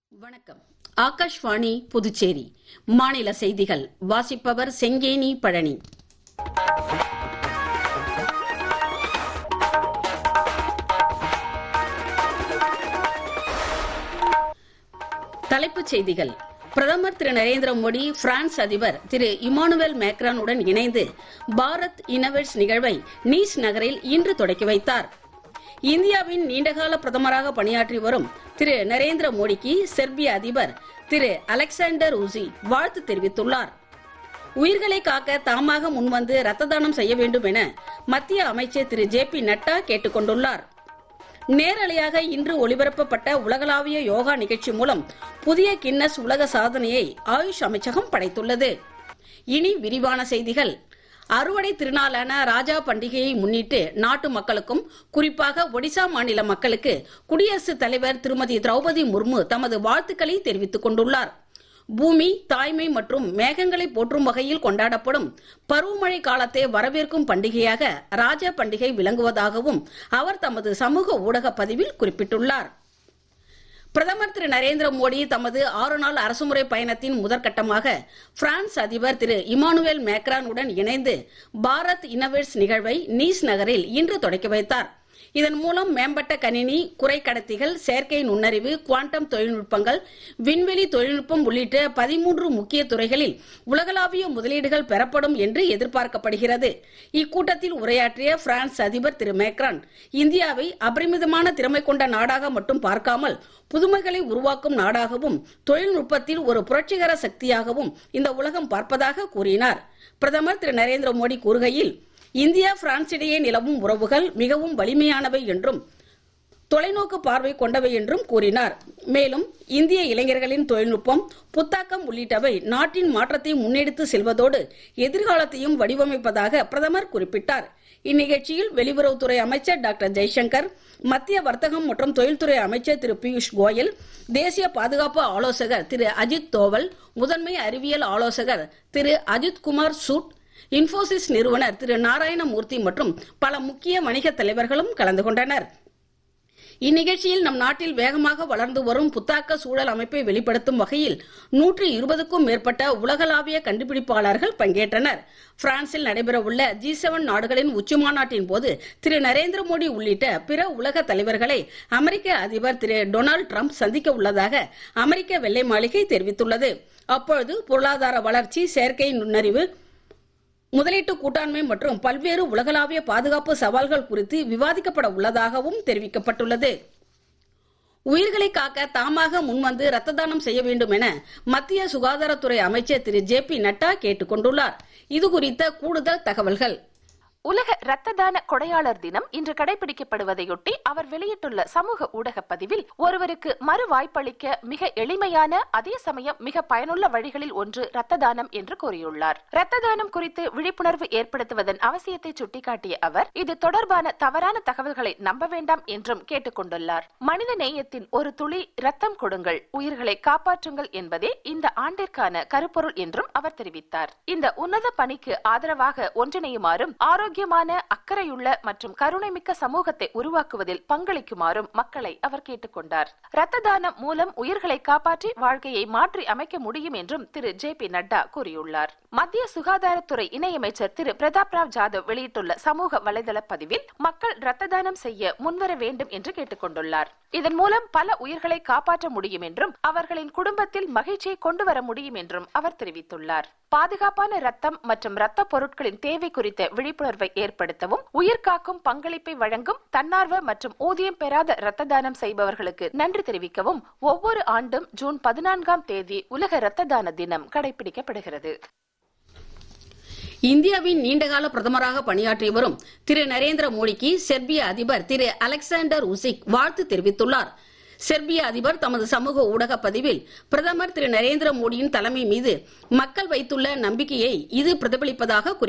வணக்கம் ஆகாஷ்வாணி புதுச்சேரி மாநில செய்திகள் வாசிப்பவர் செங்கேனி பழனி தலைப்புச் செய்திகள் பிரதமர் திரு நரேந்திர மோடி பிரான்ஸ் அதிபர் திரு இமானுவேல் மேக்ரானுடன் இணைந்து பாரத் இனோவேட்ஸ் நிகழ்வை நீஸ் நகரில் இன்று தொடக்கி வைத்தார் இந்தியாவின் நீண்டகால பிரதமராக பணியாற்றி வரும் திரு நரேந்திர மோடிக்கு செர்பிய அதிபர் திரு அலெக்சாண்டர் ஊசி வாழ்த்து தெரிவித்துள்ளார் உயிர்களை காக்க தாமாக முன்வந்து ரத்த தானம் செய்ய வேண்டும் என மத்திய அமைச்சர் திரு ஜே பி நட்டா கேட்டுக் கொண்டுள்ளார் நேரலையாக இன்று ஒளிபரப்பப்பட்ட உலகளாவிய யோகா நிகழ்ச்சி மூலம் புதிய கின்னஸ் உலக சாதனையை ஆயுஷ் அமைச்சகம் படைத்துள்ளது இனி விரிவான செய்திகள் அறுவடை திருநாளான ராஜா பண்டிகையை முன்னிட்டு நாட்டு மக்களுக்கும் குறிப்பாக ஒடிசா மாநில மக்களுக்கு குடியரசுத் தலைவர் திருமதி திரௌபதி முர்மு தமது வாழ்த்துக்களை தெரிவித்துக் கொண்டுள்ளார் பூமி தாய்மை மற்றும் மேகங்களை போற்றும் வகையில் கொண்டாடப்படும் பருவமழை காலத்தை வரவேற்கும் பண்டிகையாக ராஜா பண்டிகை விளங்குவதாகவும் அவர் தமது சமூக ஊடக பதிவில் குறிப்பிட்டுள்ளார் பிரதமர் திரு நரேந்திர மோடி தமது ஆறு நாள் அரசுமுறை பயணத்தின் முதற்கட்டமாக பிரான்ஸ் அதிபர் திரு இமானுவேல் மேக்ரானுடன் இணைந்து பாரத் இனோவேட்ஸ் நிகழ்வை நீஸ் நகரில் இன்று தொடக்கி வைத்தார் இதன் மூலம் மேம்பட்ட கணினி குறைக்கடத்திகள் செயற்கை நுண்ணறிவு குவாண்டம் தொழில்நுட்பங்கள் விண்வெளி தொழில்நுட்பம் உள்ளிட்ட பதிமூன்று முக்கிய துறைகளில் உலகளாவிய முதலீடுகள் பெறப்படும் என்று எதிர்பார்க்கப்படுகிறது இக்கூட்டத்தில் உரையாற்றிய பிரான்ஸ் அதிபர் திரு மேக்ரான் இந்தியாவை அபரிமிதமான திறமை கொண்ட நாடாக மட்டும் பார்க்காமல் புதுமைகளை உருவாக்கும் நாடாகவும் தொழில்நுட்பத்தில் ஒரு புரட்சிகர சக்தியாகவும் இந்த உலகம் பார்ப்பதாக கூறினார் பிரதமர் திரு நரேந்திர மோடி கூறுகையில் இந்தியா பிரான்ஸ் இடையே நிலவும் உறவுகள் மிகவும் வலிமையானவை என்றும் தொலைநோக்கு பார்வை கொண்டவை என்றும் கூறினார் மேலும் இந்திய இளைஞர்களின் தொழில்நுட்பம் புத்தாக்கம் உள்ளிட்டவை நாட்டின் மாற்றத்தை முன்னெடுத்து செல்வதோடு எதிர்காலத்தையும் வடிவமைப்பதாக பிரதமர் குறிப்பிட்டார் இந்நிகழ்ச்சியில் வெளியுறவுத்துறை அமைச்சர் டாக்டர் ஜெய்சங்கர் மத்திய வர்த்தகம் மற்றும் தொழில்துறை அமைச்சர் திரு பியூஷ் கோயல் தேசிய பாதுகாப்பு ஆலோசகர் திரு அஜித் தோவல் முதன்மை அறிவியல் ஆலோசகர் திரு அஜித் குமார் சூட் இன்போசிஸ் நிறுவனர் திரு நாராயணமூர்த்தி மற்றும் பல முக்கிய வணிக தலைவர்களும் கலந்து கொண்டனர் இந்நிகழ்ச்சியில் நம் நாட்டில் வேகமாக வளர்ந்து வரும் புத்தாக்க சூழல் அமைப்பை வெளிப்படுத்தும் வகையில் நூற்றி இருபதுக்கும் மேற்பட்ட உலகளாவிய கண்டுபிடிப்பாளர்கள் பங்கேற்றனர் பிரான்சில் நடைபெறவுள்ள ஜி செவன் நாடுகளின் உச்சிமாநாட்டின் போது திரு நரேந்திர மோடி உள்ளிட்ட பிற உலக தலைவர்களை அமெரிக்க அதிபர் திரு டொனால்டு டிரம்ப் சந்திக்க உள்ளதாக அமெரிக்க வெள்ளை மாளிகை தெரிவித்துள்ளது அப்பொழுது பொருளாதார வளர்ச்சி செயற்கை நுண்ணறிவு முதலீட்டு கூட்டாண்மை மற்றும் பல்வேறு உலகளாவிய பாதுகாப்பு சவால்கள் குறித்து விவாதிக்கப்பட உள்ளதாகவும் தெரிவிக்கப்பட்டுள்ளது உயிர்களை காக்க தாமாக முன்வந்து ரத்த தானம் செய்ய வேண்டும் என மத்திய சுகாதாரத்துறை அமைச்சர் திரு ஜே பி நட்டா கேட்டுக் கொண்டுள்ளார் இது குறித்த கூடுதல் தகவல்கள் உலக இரத்த தான கொடையாளர் தினம் இன்று கடைபிடிக்கப்படுவதையொட்டி அவர் வெளியிட்டுள்ள சமூக ஊடக பதிவில் ஒருவருக்கு மறு வாய்ப்பளிக்க மிக எளிமையான அதே சமயம் மிக பயனுள்ள வழிகளில் ஒன்று இரத்த தானம் என்று கூறியுள்ளார் இரத்த தானம் குறித்து விழிப்புணர்வு ஏற்படுத்துவதன் அவசியத்தை சுட்டிக்காட்டிய அவர் இது தொடர்பான தவறான தகவல்களை நம்ப வேண்டாம் என்றும் கேட்டுக் கொண்டுள்ளார் மனித நேயத்தின் ஒரு துளி ரத்தம் கொடுங்கள் உயிர்களை காப்பாற்றுங்கள் என்பதே இந்த ஆண்டிற்கான கருப்பொருள் என்றும் அவர் தெரிவித்தார் இந்த உன்னத பணிக்கு ஆதரவாக ஒன்றிணையுமாறும் ஆரோக்கியமான அக்கறையுள்ள மற்றும் கருணைமிக்க சமூகத்தை உருவாக்குவதில் பங்களிக்குமாறும் மக்களை அவர் கேட்டுக்கொண்டார் இரத்த தானம் மூலம் உயிர்களை காப்பாற்றி வாழ்க்கையை மாற்றி அமைக்க முடியும் என்றும் திரு ஜே பி நட்டா கூறியுள்ளார் மத்திய சுகாதாரத்துறை இணையமைச்சர் திரு பிரதாப் ராவ் ஜாதவ் வெளியிட்டுள்ள சமூக வலைதள பதிவில் மக்கள் இரத்த தானம் செய்ய முன்வர வேண்டும் என்று கேட்டுக்கொண்டுள்ளார் இதன் மூலம் பல உயிர்களை காப்பாற்ற முடியும் என்றும் அவர்களின் குடும்பத்தில் மகிழ்ச்சியை கொண்டு வர முடியும் என்றும் அவர் தெரிவித்துள்ளார் பாதுகாப்பான ரத்தம் மற்றும் ரத்த பொருட்களின் தேவை குறித்த விழிப்புணர்வை ஏற்படுத்தவும் உயிர் காக்கும் பங்களிப்பை வழங்கும் தன்னார்வ மற்றும் ஊதியம் பெறாத இரத்த தானம் செய்பவர்களுக்கு நன்றி தெரிவிக்கவும் ஒவ்வொரு ஆண்டும் ஜூன் பதினான்காம் தேதி உலக இரத்த தான தினம் கடைபிடிக்கப்படுகிறது இந்தியாவின் நீண்டகால பிரதமராக பணியாற்றி வரும் திரு நரேந்திர மோடிக்கு செர்பிய அதிபர் திரு அலெக்சாண்டர் உசிக் வாழ்த்து தெரிவித்துள்ளார் செர்பிய அதிபர் தமது சமூக ஊடக பதிவில் பிரதமர் திரு நரேந்திர மோடியின் தலைமை மீது மக்கள் வைத்துள்ள நம்பிக்கையை இது பிரதிபலிப்பதாக குறிப்பிட்டார்